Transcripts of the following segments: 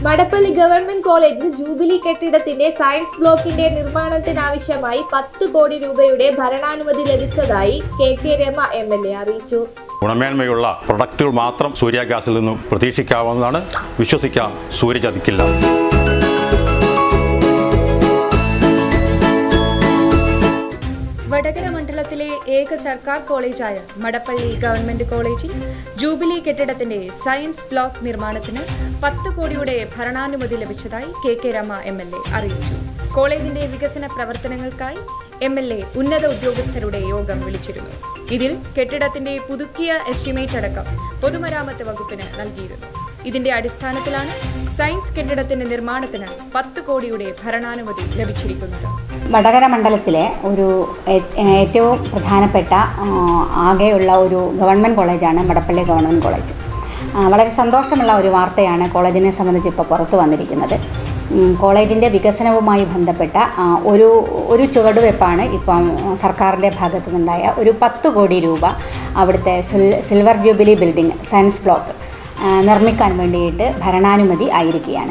Madappally government കോളേജിൽ jubilee കെട്ടിടത്തിന്റെ science ബ്ലോക്കിന്റെ നിർമ്മാണത്തിനാവശ്യമായി പത്ത് കോടി രൂപയുടെ ഭരണാനുമതി ലഭിച്ചതായി K K Rama M L A അറിയിച്ചു ഗുണമേന്മയുള്ള പ്രൊഡക്റ്റുകൾ മാത്രം സൂര്യ ഗ്യാസിൽ നിന്നും പ്രതീക്ഷിക്കാവുന്നതാണ് വിശ്വസിക്കാം സൂര്യ ചതിക്കില്ല വടകര മണ്ഡലത്തിലെ ഏക സർക്കാർ കോളേജായ മടപ്പള്ളി ഗവൺമെന്റ് കോളേജിൽ ജൂബിലി കെട്ടിടത്തിന്റെ സയൻസ് ബ്ലോക്ക് നിർമ്മാണത്തിന് പത്ത് കോടിയുടെ ഭരണാനുമതി ലഭിച്ചതായി K K Rama M L A അറിയിച്ചു കോളേജിന്റെ വികസന പ്രവർത്തനങ്ങൾക്കായി എം എൽ എ ഉന്നത ഉദ്യോഗസ്ഥരുടെ യോഗം വിളിച്ചിരുന്നു ഇതിൽ കെട്ടിടത്തിന്റെ പുതുക്കിയ എസ്റ്റിമേറ്റ് അടക്കം പൊതുമരാമത്ത് വകുപ്പിന് നൽകിയിരുന്നു ഇതിന്റെ അടിസ്ഥാനത്തിലാണ് സയൻസ് കെട്ടിടത്തിന്റെ നിർമ്മാണത്തിന് പത്ത് കോടിയുടെ ഭരണാനുമതി ലഭിച്ചിരിക്കുന്നത് വടകര മണ്ഡലത്തിലെ ഒരു ഏ- ഏറ്റവും പ്രധാനപ്പെട്ട ആ, ആകെയുള്ള ഒരു ഗവൺമെൻറ് കോളേജാണ് മടപ്പള്ളി ഗവൺമെൻറ് കോളേജ് ആ, വളരെ സന്തോഷമുള്ള ഒരു വാർത്തയാണ് കോളേജിനെ സംബന്ധിച്ച് ഇപ്പോൾ പുറത്തു വന്നിരിക്കുന്നത് ഉം, കോളേജിൻ്റെ വികസനവുമായി ബന്ധപ്പെട്ട ആ, ഒരു ഒരു ചുവടുവെപ്പാണ് ഇപ്പം സർക്കാരിൻ്റെ ഭാഗത്തു നിന്നുണ്ടായ ഒരു പത്ത് കോടി രൂപ അവിടുത്തെ silver- silver jubilee building science block ആ, നിർമ്മിക്കാൻ വേണ്ടിയിട്ട് ഭരണാനുമതി ആയിരിക്കുകയാണ്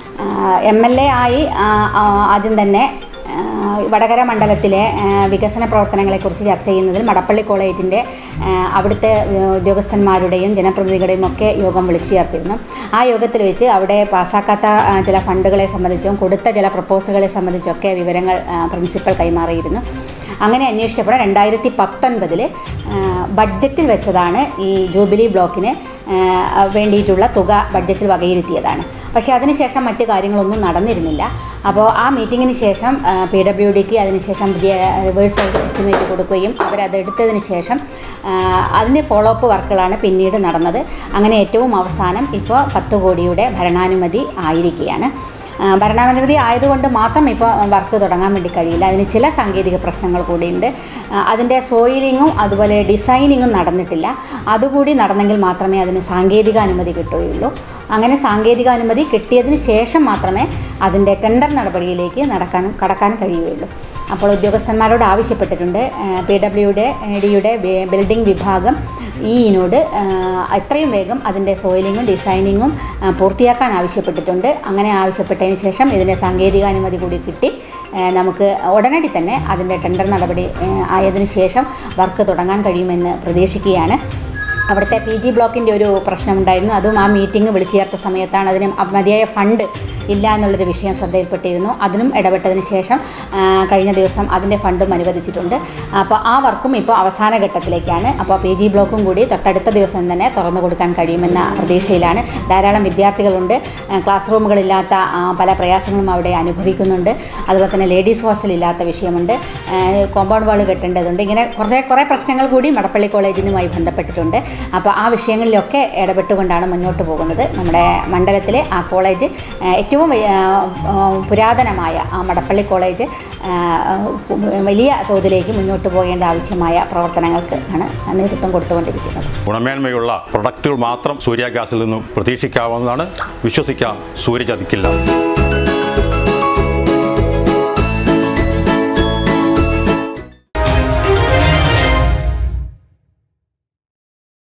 എം എൽ എ ആയി ആ, ആ, ആദ്യം തന്നെ ആ, വടകര മണ്ഡലത്തിലെ ആ, വികസന പ്രവർത്തനങ്ങളെക്കുറിച്ച് ചർച്ച ചെയ്യുന്നതിൽ മടപ്പള്ളി കോളേജിൻ്റെ ആ, അവിടുത്തെ ആ, ഉദ്യോഗസ്ഥന്മാരുടെയും ജനപ്രതിനിധികളുടെയും ഒക്കെ യോഗം വിളിച്ചു ചേർത്തിരുന്നു ആ യോഗത്തിൽ വെച്ച് അവിടെ പാസ്സാക്കാത്ത ആ, ചില ഫണ്ടുകളെ സംബന്ധിച്ചും കൊടുത്ത ചില പ്രപ്പോസലുകളെ സംബന്ധിച്ചൊക്കെ വിവരങ്ങൾ ആ, പ്രിൻസിപ്പൽ കൈമാറിയിരുന്നു അങ്ങനെ അന്വേഷിച്ചപ്പോൾ രണ്ടായിരത്തി പത്തൊൻപതിൽ ബഡ്ജറ്റിൽ വെച്ചതാണ് ഈ ജൂബിലി ബ്ലോക്കിന് ആ, വേണ്ടിയിട്ടുള്ള തുക ബഡ്ജറ്റിൽ വകയിരുത്തിയതാണ് പക്ഷേ അതിനുശേഷം മറ്റ് കാര്യങ്ങളൊന്നും നടന്നിരുന്നില്ല അപ്പോൾ ആ മീറ്റിങ്ങിന് ശേഷം പി ഡബ്ല്യു ഡിക്ക് അതിനുശേഷം പുതിയ റിവേഴ്സ് എസ്റ്റിമേറ്റ് കൊടുക്കുകയും അവരതെടുത്തതിന് ശേഷം ആ, അതിൻ്റെ ഫോളോ അപ്പ് വർക്കുകളാണ് പിന്നീട് നടന്നത് അങ്ങനെ ഏറ്റവും അവസാനം ഇപ്പോൾ പത്ത് കോടിയുടെ ഭരണാനുമതി ആയിരിക്കുകയാണ് ആ, ഭരണാനുമതി ആയതുകൊണ്ട് മാത്രം ഇപ്പോൾ വർക്ക് തുടങ്ങാൻ വേണ്ടി കഴിയില്ല അതിന് ചില സാങ്കേതിക പ്രശ്നങ്ങൾ കൂടിയുണ്ട് ആ, അതിൻ്റെ സോയിലിങ്ങും അതുപോലെ ഡിസൈനിങ്ങും നടന്നിട്ടില്ല അതുകൂടി നടന്നെങ്കിൽ മാത്രമേ അതിന് സാങ്കേതിക അനുമതി കിട്ടുകയുള്ളൂ അങ്ങനെ സാങ്കേതിക അനുമതി കിട്ടിയതിന് ശേഷം മാത്രമേ അതിൻ്റെ ടെൻഡർ നടപടിയിലേക്ക് നടക്കാനും കടക്കാൻ കഴിയുകയുള്ളൂ അപ്പോൾ ഉദ്യോഗസ്ഥന്മാരോട് ആവശ്യപ്പെട്ടിട്ടുണ്ട് പി ഡബ്ല്യുടെ ഡിയുടെ ബിൽഡിംഗ് വിഭാഗം ഈയിനോട് എത്രയും വേഗം അതിൻ്റെ സോയിലിങ്ങും ഡിസൈനിങ്ങും ആ, പൂർത്തിയാക്കാൻ ആവശ്യപ്പെട്ടിട്ടുണ്ട് അങ്ങനെ ആവശ്യപ്പെട്ടതിന് ശേഷം ഇതിൻ്റെ സാങ്കേതികാനുമതി കൂടി കിട്ടി ആ, നമുക്ക് ഉടനടി തന്നെ അതിൻ്റെ ടെൻഡർ നടപടി ആ, ആയതിനു ശേഷം വർക്ക് തുടങ്ങാൻ കഴിയുമെന്ന് പ്രതീക്ഷിക്കുകയാണ് അവിടുത്തെ പി ജി ബ്ലോക്കിൻ്റെ ഒരു പ്രശ്നമുണ്ടായിരുന്നു അതും ആ മീറ്റിംഗ് വിളിച്ചു ചേർത്ത സമയത്താണ് അതിന് മതിയായ ഫണ്ട് ഇല്ല എന്നുള്ളൊരു വിഷയം ശ്രദ്ധയിൽപ്പെട്ടിരുന്നു അതിനും ഇടപെട്ടതിന് ശേഷം ആ, കഴിഞ്ഞ ദിവസം അതിൻ്റെ ഫണ്ടും അനുവദിച്ചിട്ടുണ്ട് അപ്പോൾ ആ വർക്കും ഇപ്പോൾ അവസാന ഘട്ടത്തിലേക്കാണ് അപ്പോൾ പി ജി ബ്ലോക്കും കൂടി തൊട്ടടുത്ത ദിവസം തന്നെ തുറന്നു കൊടുക്കാൻ കഴിയുമെന്ന പ്രതീക്ഷയിലാണ് ധാരാളം വിദ്യാർത്ഥികളുണ്ട് ആ, ക്ലാസ് റൂമുകളില്ലാത്ത ആ, പല പ്രയാസങ്ങളും അവിടെ അനുഭവിക്കുന്നുണ്ട് അതുപോലെ തന്നെ ലേഡീസ് ഹോസ്റ്റൽ ഇല്ലാത്ത വിഷയമുണ്ട് ആ, കോമ്പൗണ്ട് വാൾ കെട്ടേണ്ടതുണ്ട് ഇങ്ങനെ കുറേ കുറേ പ്രശ്നങ്ങൾ കൂടി മടപ്പള്ളി കോളേജിനുമായി ബന്ധപ്പെട്ടിട്ടുണ്ട് അപ്പോൾ ആ വിഷയങ്ങളിലൊക്കെ ഇടപെട്ടുകൊണ്ടാണ് മുന്നോട്ട് പോകുന്നത് നമ്മുടെ മണ്ഡലത്തിലെ ആ കോളേജ് ആ, ഏറ്റവും വലിയ, ആ, പുരാതനമായ ആ മടപ്പള്ളി കോളേജ് ആ, വലിയ തോതിലേക്ക് മുന്നോട്ട് പോകേണ്ട ആവശ്യമായ പ്രവർത്തനങ്ങൾക്ക് ആണ് നേതൃത്വം കൊടുത്തുകൊണ്ടിരിക്കുന്നത് ഗുണമേന്മയുള്ള പ്രൊഡക്റ്റുകൾ മാത്രം സൂര്യ ഗ്യാസിൽ നിന്നും പ്രതീക്ഷിക്കാവുന്നതാണ് വിശ്വസിക്കാം സൂര്യ ചതിക്കില്ല